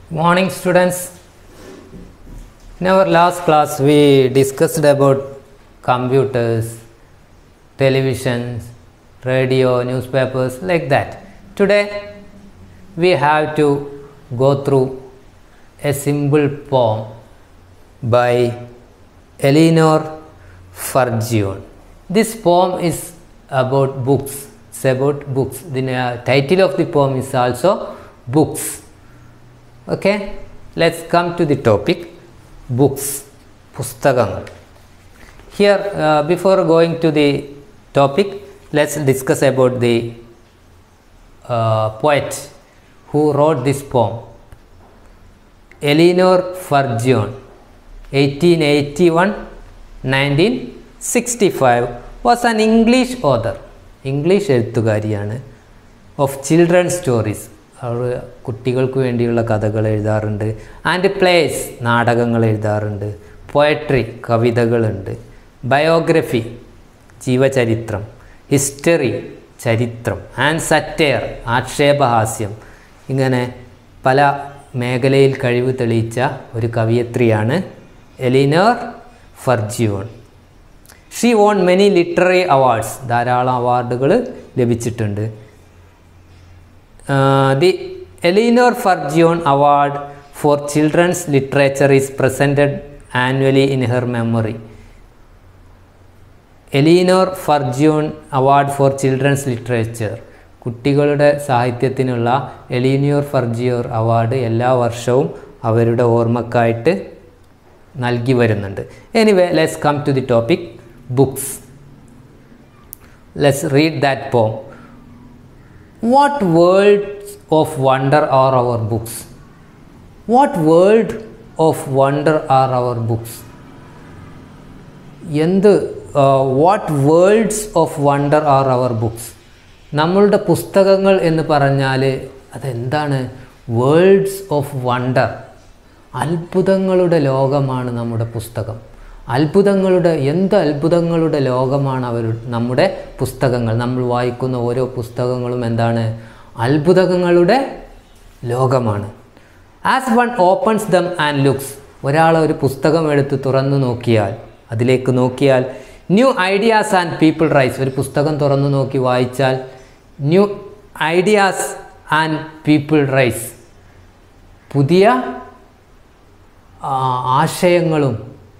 Morning, students. In our last class, we discussed about computers, televisions, radio, newspapers, like that. Today, we have to go through a simple poem by Eleanor Fargion. This poem is about books. It's about books. The uh, title of the poem is also Books. Okay, let's come to the topic books. പുസ്തകങ്ങൾ here before going to the topic let's discuss about the poet who wrote this poem Eleanor Farjeon eighteen eighty one nineteen sixty five was an English author English എഴുത്തുകാരിയാണ് of children stories അവർ കുട്ടികൾക്ക് വേണ്ടിയുള്ള കഥകൾ എഴുതാറുണ്ട് and plays നാടകങ്ങൾ എഴുതാറുണ്ട് poetry കവിതകളുണ്ട് biography ജീവചരിത്രം ഹിസ്റ്ററി ചരിത്രം ആൻഡ് സറ്റയർ ആക്ഷേപഹാസ്യം ഇങ്ങനെ പല മേഖലയിൽ കഴിവ് തെളിയിച്ച ഒരു കവിയത്രിയാണ് Eleanor Farjeon she won many literary awards ധാരാളം അവാർഡുകൾ ലഭിച്ചിട്ടുണ്ട് the Eleanor Farjeon award for children's literature is presented annually in her memory Eleanor Farjeon award for children's literature കുട്ടികളുടെ സാഹിത്യത്തിനുള്ള എലീനിയോർ ഫർജിയോർ അവാർഡ് എല്ലാ വർഷവും അവരുടെ ഓർമ്മക്കായിട്ട് നൽകി വരുന്നുണ്ട് anyway let's come to the topic books let's read that poem what worlds of wonder are our books what world of wonder are our books എന്ത് what worlds of wonder are our books നമ്മളുടെ പുസ്തകങ്ങൾ എന്ന് പറഞ്ഞാൽ അതെന്താണ് worlds of wonder അത്ഭുതങ്ങളുടെ ലോകമാണ് നമ്മുടെ പുസ്തകം അത്ഭുതങ്ങളുടെ എന്ത് അത്ഭുതങ്ങളുടെ ലോകമാണ് അവർ നമ്മുടെ പുസ്തകങ്ങൾ നമ്മൾ വായിക്കുന്ന ഓരോ പുസ്തകങ്ങളും എന്താണ് അത്ഭുതങ്ങളുടെ ലോകമാണ് as one opens them and looks ഒരാൾ ഒരു പുസ്തകം എടുത്ത് തുറന്നു നോക്കിയാൽ അതിലേക്ക് നോക്കിയാൽ new ideas and people rise ഒരു പുസ്തകം തുറന്നു നോക്കി വായിച്ചാൽ new ideas and people rise പുതിയ ആശയങ്ങളും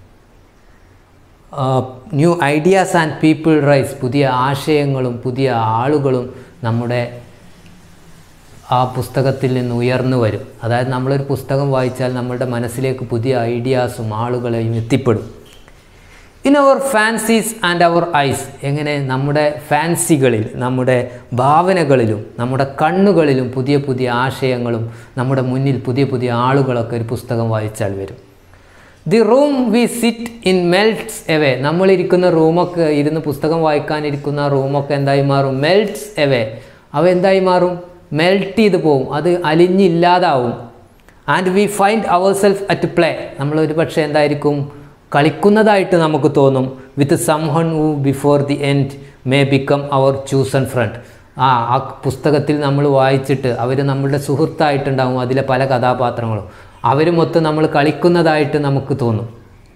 new ideas and people rise പുതിയ ആശയങ്ങളും പുതിയ ആളുകളും നമ്മുടെ ആ പുസ്തകത്തിൽ നിന്ന് ഉയർന്നു വരും അതായത് നമ്മളൊരു പുസ്തകം വായിച്ചാൽ നമ്മളുടെ മനസ്സിലേക്ക് പുതിയ ഐഡിയാസും ആളുകളെയും എത്തിപ്പെടും in our fancies and our eyes എങ്ങനെ നമ്മുടെ ഫാൻസികളിൽ നമ്മുടെ ഭാവനകളിലും നമ്മുടെ കണ്ണുകളിലും പുതിയ പുതിയ ആശയങ്ങളും നമ്മുടെ മുന്നിൽ പുതിയ പുതിയ ആളുകളൊക്കെ ഒരു പുസ്തകം വായിച്ചാൽ വരും the room we sit in melts away നമ്മളിരിക്കുന്ന റൂമൊക്കെ ഇരുന്ന് പുസ്തകം വായിക്കാനിരിക്കുന്ന റൂമൊക്കെ എന്തായി മാറും മെൽറ്റ്സ് എവേ അവ എന്തായി മാറും മെൽറ്റ് ചെയ്ത് പോവും അത് അലിഞ്ഞില്ലാതാവും and we find our self at play നമ്മളൊരു പക്ഷേ എന്തായിരിക്കും കളിക്കുന്നതായിട്ട് നമുക്ക് തോന്നും with some one who before the end may become our chosen friend ആ ആ പുസ്തകത്തിൽ നമ്മൾ വായിച്ചിട്ട് അവർ നമ്മളുടെ സുഹൃത്തായിട്ടുണ്ടാവും അതിലെ പല കഥാപാത്രങ്ങളും അവരുമൊത്ത് നമ്മൾ കളിക്കുന്നതായിട്ട് നമുക്ക് തോന്നും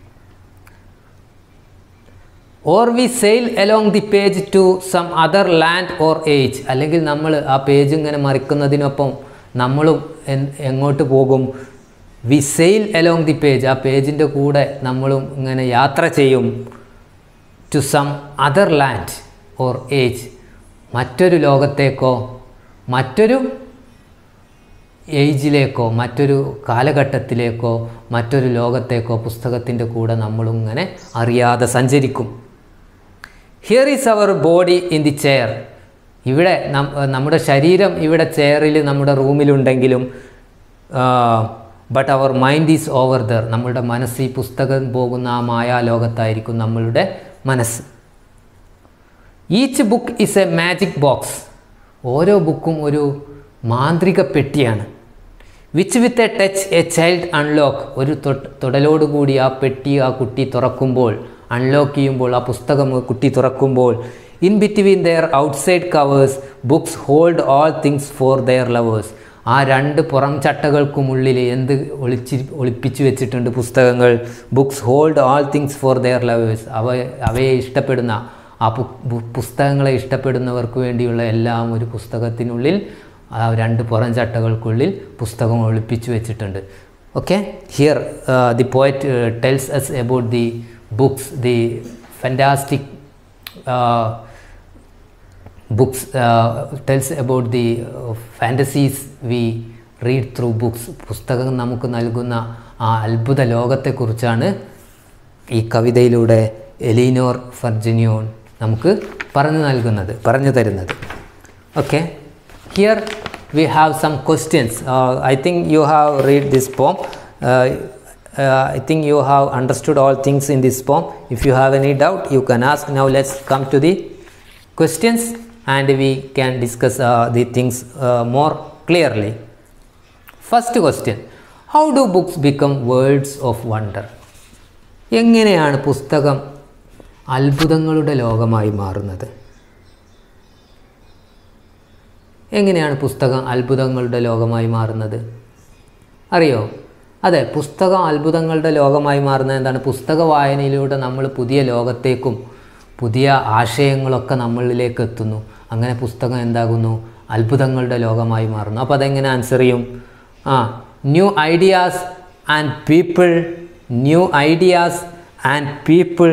or we sail along the page to some other land or age അല്ലെങ്കിൽ നമ്മൾ ആ പേജ് ഇങ്ങനെ മറിക്കുന്നതിനൊപ്പം നമ്മളും എങ്ങോട്ട് പോകും we sail along the page ആ പേജിൻ്റെ കൂടെ നമ്മളും ഇങ്ങനെ യാത്ര ചെയ്യും to some other land or age മറ്റൊരു ലോകത്തേക്കോ മറ്റൊരു ഏജിലേക്കോ മറ്റൊരു കാലഘട്ടത്തിലേക്കോ മറ്റൊരു ലോകത്തേക്കോ പുസ്തകത്തിൻ്റെ കൂടെ നമ്മളും ഇങ്ങനെ അറിയാതെ സഞ്ചരിക്കും here is our body in the chair ഇവിടെ നമ്മുടെ ശരീരം ഇവിടെ ചെയറിൽ നമ്മുടെ റൂമിലുണ്ടെങ്കിലും but our mind is over there നമ്മളുടെ മനസ്സ് ഈ പുസ്തകം പോകുന്ന ആ മായാലോകത്തായിരിക്കും നമ്മളുടെ മനസ്സ് each book is a magic box ഓരോ ബുക്കും ഒരു മാന്ത്രിക പെട്ടിയാണ് which with a touch a child unlocks ഒരു തൊടലോടുകൂടി ആ പെട്ടി ആ കുട്ടി തുറക്കുമ്പോൾ അൺലോക്ക് ചെയ്യുമ്പോൾ ആ പുസ്തകം കുട്ടി തുറക്കുമ്പോൾ in between their outside covers books hold all things for their lovers ആ രണ്ട് പുറം ചട്ടകൾക്കുമുള്ളിൽ എന്ത് ഒളിച്ചി ഒളിപ്പിച്ചു വെച്ചിട്ടുണ്ട് പുസ്തകങ്ങൾ books hold all things for their lovers അവ അവയെ ഇഷ്ടപ്പെടുന്ന ആ പു പു- പുസ്തകങ്ങളെ ഇഷ്ടപ്പെടുന്നവർക്ക് വേണ്ടിയുള്ള എല്ലാം ഒരു പുസ്തകത്തിനുള്ളിൽ ആ രണ്ട് പുറം ചട്ടകൾക്കുള്ളിൽ പുസ്തകം ഒളിപ്പിച്ചു വെച്ചിട്ടുണ്ട് okay here the poet tells us about the books the fantastic books uh, tells about the uh, fantasies we read through books പുസ്തകം നമുക്ക് നൽകുന്ന ആ അത്ഭുത ലോകത്തെക്കുറിച്ചാണ് ഈ കവിതയിലൂടെ എലീനോർ ഫർജിനിയോൺ നമുക്ക് പറഞ്ഞു നൽകുന്നത് പറഞ്ഞു തരുന്നത് okay here we have some questions I think you have read this poem I think you have understood all things in this poem if you have any doubt you can ask now let's come to the questions and we can discuss uh, the things uh, more clearly. First question How do books become words of wonder? എങ്ങനെയാണ് പുസ്തകം അത്ഭുതങ്ങളുടെ ലോകമായി മാറുന്നത് എങ്ങനെയാണ് പുസ്തകം അത്ഭുതങ്ങളുടെ ലോകമായി മാറുന്നത് അറിയോ അതെ പുസ്തകം അത്ഭുതങ്ങളുടെ ലോകമായി മാറുന്നത് എന്താണ് പുസ്തക വായനയിലൂടെ നമ്മൾ പുതിയ ലോകത്തേക്കും പുതിയ ആശയങ്ങളൊക്കെ നമ്മളിലേക്ക് എത്തുന്നു അങ്ങനെ പുസ്തകം എന്താകുന്നു അത്ഭുതങ്ങളുടെ ലോകമായി മാറുന്നു അപ്പോൾ അതെങ്ങനെ ആൻസർ ചെയ്യും ആ new ideas and people new ideas and people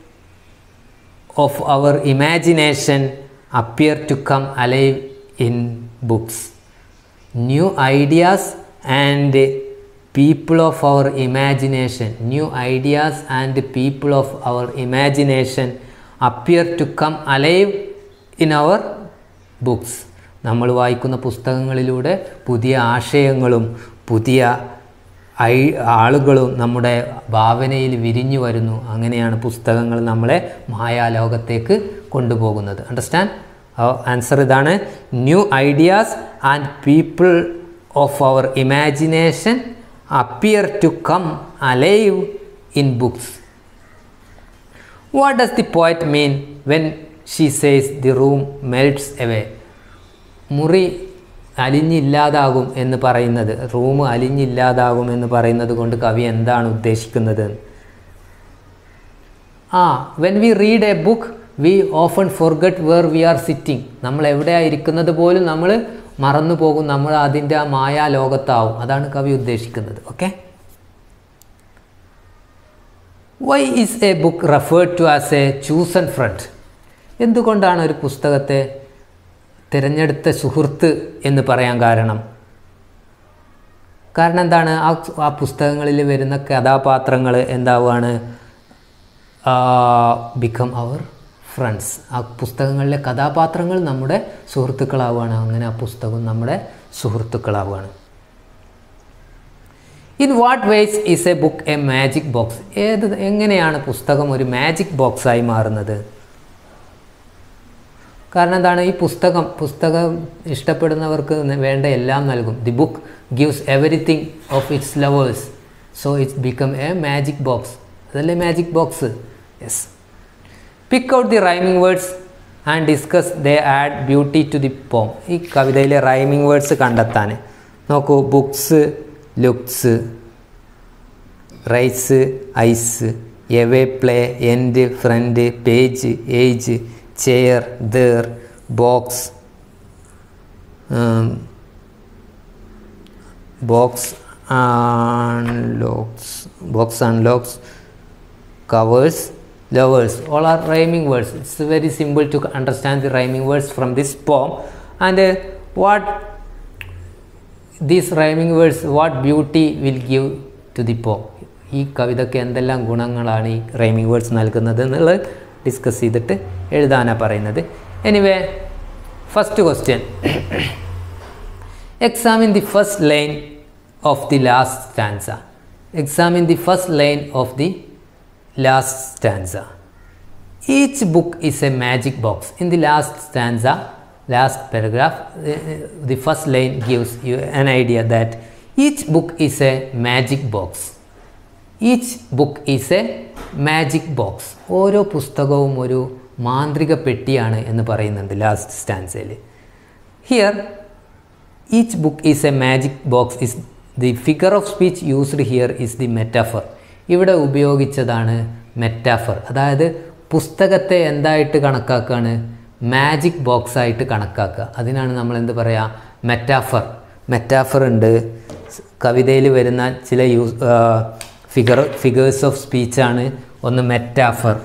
of our imagination appear to come alive in books. New ideas and people of our imagination, new ideas and people of our imagination appear to come alive in our books. നമ്മൾ വായിക്കുന്ന പുസ്തകങ്ങളിലൂടെ പുതിയ ആശയങ്ങളും പുതിയ I ആളുകളും നമ്മുടെ ഭാവനയിൽ വിരിഞ്ഞു വരുന്നു അങ്ങനെയാണ് പുസ്തകങ്ങൾ നമ്മളെ മായാലോകത്തേക്ക് കൊണ്ടുപോകുന്നത് അണ്ടർസ്റ്റാൻഡ് ആൻസർ ഇതാണ് new ideas and people of our imagination appear to come alive in books what does the poet mean when she says the room melts away മുറി അലിഞ്ഞില്ലാതാകും എന്ന് പറയുന്നത് റൂം അലിഞ്ഞില്ലാതാകും എന്ന് പറയുന്നത് കൊണ്ട് കവി എന്താണ് ഉദ്ദേശിക്കുന്നത് ആ when we read a book we often forget where we are sitting നമ്മൾ എവിടെയാണ് ഇരിക്കുന്നത് പോലും നമ്മൾ മറന്നു പോകും നമ്മൾ അതിൻ്റെ ആ മായാ ലോകത്താവും അതാണ് കവി ഉദ്ദേശിക്കുന്നത് okay why is a book referred to as a chosen friend എന്തുകൊണ്ടാണ് ഒരു പുസ്തകത്തെ തിരഞ്ഞെടുത്ത സുഹൃത്ത് എന്ന് പറയാൻ കാരണം കാരണം എന്താണ് ആ ആ പുസ്തകങ്ങളിൽ വരുന്ന കഥാപാത്രങ്ങൾ എന്താവുകയാണ് ബിക്കം അവർ ഫ്രണ്ട്സ് ആ പുസ്തകങ്ങളിലെ കഥാപാത്രങ്ങൾ നമ്മുടെ സുഹൃത്തുക്കളാവുകയാണ് അങ്ങനെ ആ പുസ്തകം നമ്മുടെ സുഹൃത്തുക്കളാവുകയാണ് in what ways is a book a magic box ഏത് എങ്ങനെയാണ് പുസ്തകം ഒരു മാജിക് ബോക്സായി മാറുന്നത് കാരണം എന്താണ് ഈ പുസ്തകം പുസ്തകം ഇഷ്ടപ്പെടുന്നവർക്ക് വേണ്ട എല്ലാം നൽകും the book gives everything of its lovers so it's become a magic box അതല്ലേ magic box yes pick out the rhyming words and discuss they add beauty to the poem ഈ കവിതയിലെ റൈമിംഗ് വേർഡ്സ് കണ്ടെത്താൻ നോക്കൂ books looks rise eyes away play end friend page age chair there box box unlocks box unlocks covers lovers all are rhyming words it's very simple to understand the rhyming words from this poem and uh, what these rhyming words what beauty will give to the poem ഈ കവിതയ്ക്ക് എന്തെല്ലാം ഗുണങ്ങളാണ് ഈ rhyming words നൽകുന്നത് എന്നുള്ളത് discuss ചെയ്തിട്ട് എഴുതാനാണ് പറയുന്നത് anyway first question examine the first line of the last stanza. Examine the first line of the last stanza. Each book is a magic box. In the last stanza, last paragraph, uh, the first line gives you an idea that each book is a magic box. Each book is a magic box ഓരോ പുസ്തകവും ഒരു മാന്ത്രിക പെട്ടിയാണ് എന്ന് പറയുന്നുണ്ട് last സ്റ്റാൻസയിൽ here each book is a magic box is the figure of speech used here is the metaphor ഇവിടെ ഉപയോഗിച്ചതാണ് മെറ്റാഫർ അതായത് പുസ്തകത്തെ എന്തായിട്ട് കണക്കാക്കുകയാണ് മാജിക് ബോക്സ് ആയിട്ട് കണക്കാക്കുക അതിനാണ് നമ്മൾ എന്ത് പറയുക മെറ്റാഫർ മെറ്റാഫർ ഉണ്ട് കവിതയിൽ വരുന്ന ചില യൂസ് ഫിഗർ ഫിഗേഴ്സ് ഓഫ് സ്പീച്ചാണ് ഒന്ന് മെറ്റാഫർ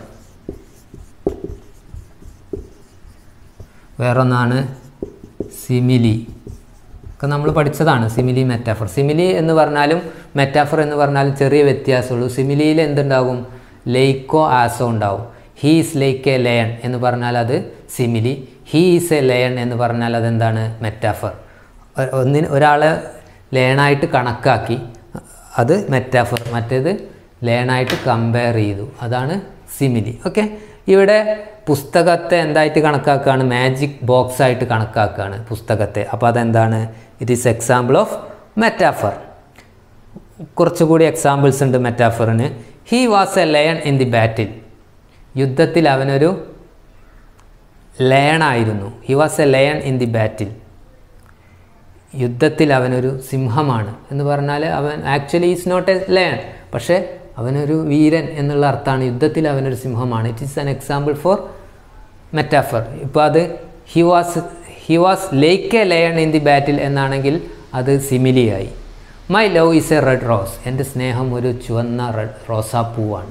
വേറൊന്നാണ് സിമിലി ഒക്കെ നമ്മൾ പഠിച്ചതാണ് സിമിലി മെറ്റാഫർ സിമിലി എന്ന് പറഞ്ഞാലും മെറ്റാഫർ എന്ന് പറഞ്ഞാലും ചെറിയ വ്യത്യാസമുള്ളൂ സിമിലിയിൽ എന്തുണ്ടാകും ലെയ്ക്കോ ആസോ ഉണ്ടാവും he is like a lion എന്ന് പറഞ്ഞാൽ അത് simile he is a lion എന്ന് പറഞ്ഞാൽ അതെന്താണ് മെറ്റാഫർ ഒന്നിന് ഒരാളെ ലേണായിട്ട് കണക്കാക്കി അത് മെറ്റാഫർ മറ്റേത് ലേണായിട്ട് കമ്പയർ ചെയ്തു അതാണ് സിമിലി ഓക്കെ ഇവിടെ പുസ്തകത്തെ എന്തായിട്ട് കണക്കാക്കുകയാണ് മാജിക് ബോക്സ് ആയിട്ട് കണക്കാക്കുകയാണ് പുസ്തകത്തെ അപ്പോൾ അതെന്താണ് it is example of metaphor കുറച്ചുകൂടി എക്സാമ്പിൾസ് ഉണ്ട് മെറ്റാഫറിന് he was a lion in the battle യുദ്ധത്തിൽ അവനൊരു ലയണായിരുന്നു he was a lion in the battle യുദ്ധത്തിൽ അവനൊരു സിംഹമാണ് എന്ന് പറഞ്ഞാൽ അവൻ actually is not a lion പക്ഷേ അവനൊരു വീരൻ എന്നുള്ള അർത്ഥമാണ് യുദ്ധത്തിൽ അവനൊരു സിംഹമാണ് it is an example for metaphor ഇപ്പോൾ അത് he was he was like a lion in the battle എന്നാണെങ്കിൽ അത് സിമിലിയായി my love is a red rose എൻ്റെ സ്നേഹം ഒരു ചുവന്ന റെഡ് റോസാപ്പൂവാണ്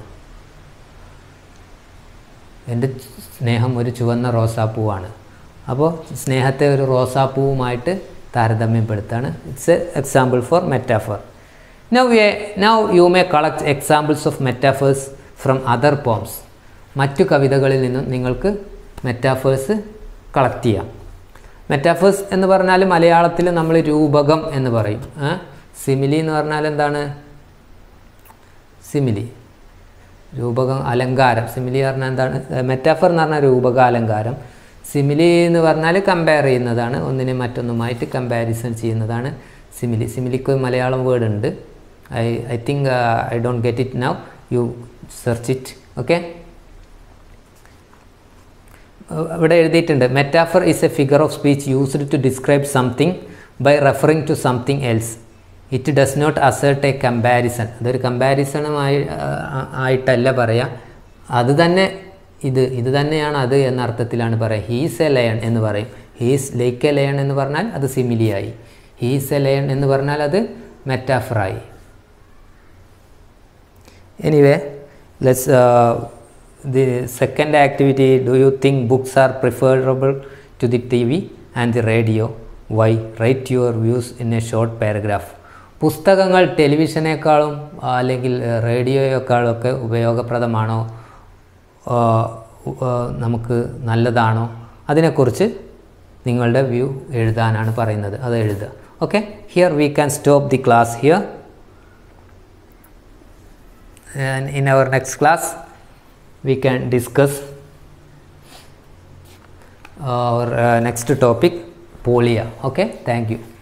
എൻ്റെ സ്നേഹം ഒരു ചുവന്ന റോസാപ്പൂവാണ് അപ്പോൾ സ്നേഹത്തെ ഒരു റോസാപ്പൂവുമായിട്ട് താരതമ്യപ്പെടുത്താണ് it's a example for metaphor now a now you may collect examples of metaphors from other poems മറ്റു കവിതകളിൽ നിന്നും നിങ്ങൾക്ക് മെറ്റാഫേഴ്സ് കളക്ട് ചെയ്യാം മെറ്റാഫേഴ്സ് എന്ന് പറഞ്ഞാൽ മലയാളത്തിൽ നമ്മൾ രൂപകം എന്ന് പറയും സിമിലി എന്ന് പറഞ്ഞാൽ എന്താണ് സിമിലി രൂപകം അലങ്കാരം സിമിലി പറഞ്ഞാൽ എന്താണ് മെറ്റാഫർ എന്ന് പറഞ്ഞാൽ രൂപക അലങ്കാരം സിമിലി എന്ന് പറഞ്ഞാൽ കമ്പയർ ചെയ്യുന്നതാണ് ഒന്നിനെ മറ്റൊന്നുമായിട്ട് കമ്പാരിസൺ ചെയ്യുന്നതാണ് സിമിലി സിമിലിക്ക് മലയാളം വേർഡ് ഉണ്ട് I I think I don't get it now you search it okay ഇവിടെ എഴുതിയിട്ടുണ്ട് metaphor is a figure of speech used to describe something by referring to something else it does not assert a comparison അതൊരു കമ്പാരിസണുമായി ആയിട്ടല്ല പറയുക അത് തന്നെ ഇത് ഇത് തന്നെയാണ് അത് എന്ന അർത്ഥത്തിലാണ് പറയുക ഹീസ് എ ലയൺ എന്ന് പറയും ഹീസ് ലൈക്ക് എ ലയൺ എന്ന് പറഞ്ഞാൽ അത് സിമിലിയായി ഹീസ് എ ലയൺ എന്ന് പറഞ്ഞാൽ അത് മെറ്റാഫറായി anyway let's the second activity do you think books are preferable to the tv and the radio why write your views in a short paragraph പുസ്തകങ്ങൾ ടെലിവിഷനേക്കാളും അല്ലെങ്കിൽ റേഡിയോയേക്കാളും ഒക്കെ ഉപയോഗപ്രദമാണോ നമുക്ക് നല്ലതാണോ അതിനെക്കുറിച്ച് നിങ്ങളുടെ വ്യൂ എഴുതാനാണ് പറയുന്നത് അത് എഴുതുക okay here we can stop the class here in our next class we can discuss our uh, next topic polio okay thank you